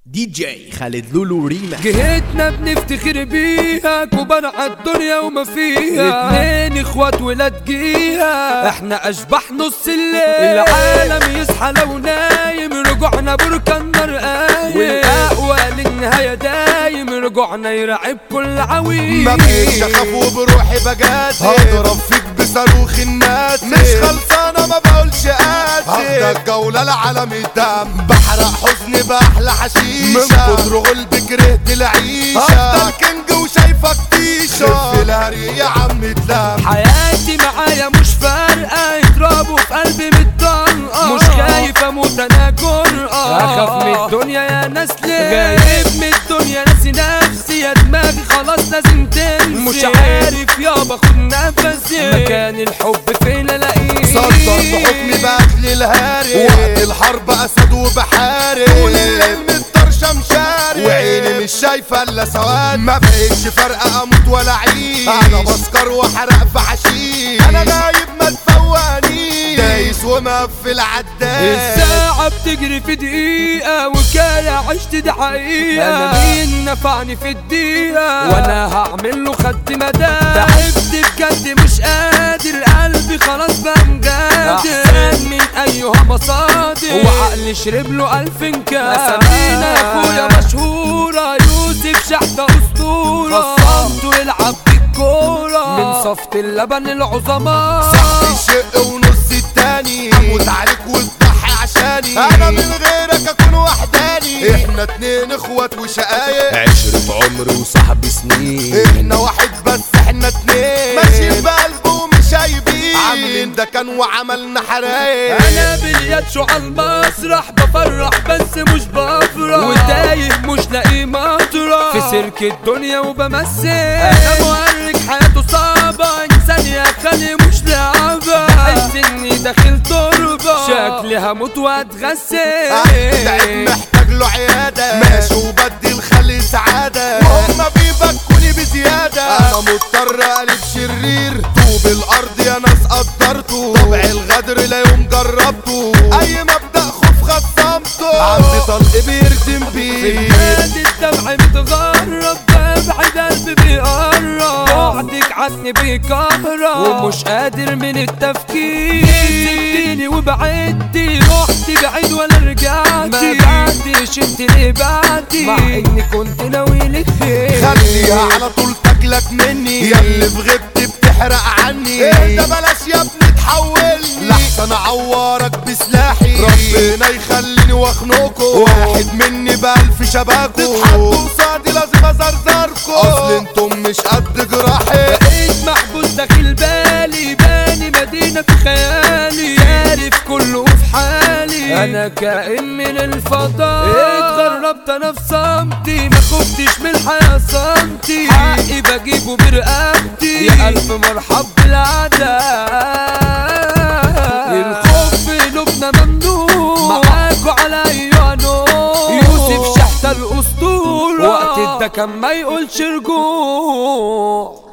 دي جي خالد لولو ريما جهتنا بنفتخر بيها كبار عالدنيا وما فيها اتنين اخوات ولاد جيها احنا اشباح نص الليل العالم يصحى لو نايم رجوعنا بركان نار قايم والاقوى للنهاية دايم رجوعنا يرعب كل عويل ما بقيتش اخاف وبروحي بجاتي هضرب فيك بصاروخ الناس مش خلصانه ما بقولش قاسي هاخدك جوله لعالم الدم بحرق حزني باحلى حشيشه من كتر غلب كرهت العيشه هفضل كينج وشايفك تيشه في الهري يا عم تلام حياتي معايا مش فارقة يضربوا في قلبي متطلقة مش خايف اموت انا جرأة اخاف من الدنيا يا ناس ليه غايب من الدنيا ناسي نفسي يا دماغي خلاص لازم تنسي مش عارف يابا خد نفسي مكان الحب فين الاقيه صدر بحكمي بقتل الهاري وقت الحرب اسد وبحارب طول الليل متطرشه مشاري وعيني مش شايفه الا سواد ما بقتش فارقه اموت ولا اعيش انا بسكر وحرق في حشيش انا غايب ما تفوقنيش دايس ومقفل عداد الساعة بتجري في دقيقة وكاية عشت دي حقيقة أنا مين نفعني في الدقيقة وأنا هعمل له خد مدى تعبت بجد مش قادر قلبي خلاص بقى مجادر أحسن من أيها مصادر وعقلي شرب له ألف كاس أسامينا يا أخويا مشهورة يوسف شحتة أسطورة خصمته يلعب بالكورة من صفة اللبن العظماء صاحبي شق ونص التاني اموت عليك وتضحي عشاني انا من غيرك اكون وحداني احنا اتنين اخوات وشقايق عشرة عمر وصاحب سنين احنا واحد بس احنا اتنين ماشيين بقلب ومش عايبين عاملين ده كان وعملنا حرايق انا بالياتشو على المسرح بفرح بس مش بفرح وتايه مش لاقي مطرح في سيرك الدنيا وبمثل انا مورك حياته صعبة انسان يا خالي مش لعبة بحس اني داخل تربة شكلي هموت واتغسل تعب محتاج له عيادة ماشي وبدي الخلي سعادة وهم بيبكوني بزيادة انا مضطر قلب شرير طوب الارض يا ناس قدرته طبع الغدر لا يوم جربته اي مبدأ خوف خصمته عندي طلق بيردم بيه نادي الدمع متغرب ببعد قلبي بيقرب بعدك عني بيكهرب ومش قادر من التفكير سبتيني وبعدتي رحت بعيد ولا رجعتي ما بعديش انت ليه بعدي مع اني كنت ناوي لك خير خليها على طول تاكلك مني يا اللي في غيبتي بتحرق عني ايه ده بلاش يا ابني تحولني لحسن اعورك بسلاحي ربنا يخليني واخنقكم واحد مني بألف شباكو تتحدوا قصادي لازم ازرزركم اصل انتم مش قد جراحي بقيت محبوس داخل بالي باني مدينة في خيالي عارف كله في حالي انا كائن من الفضاء اتغربت انا في صمتي ما خفتش من الحياة صمتي حقي بجيبه برقبتي يا الف مرحب بالعداء الخوف في قلوبنا ممنوع معاكوا على ايوه نور يوسف شحتة الاسطورة وقت الدكن ما يقولش رجوع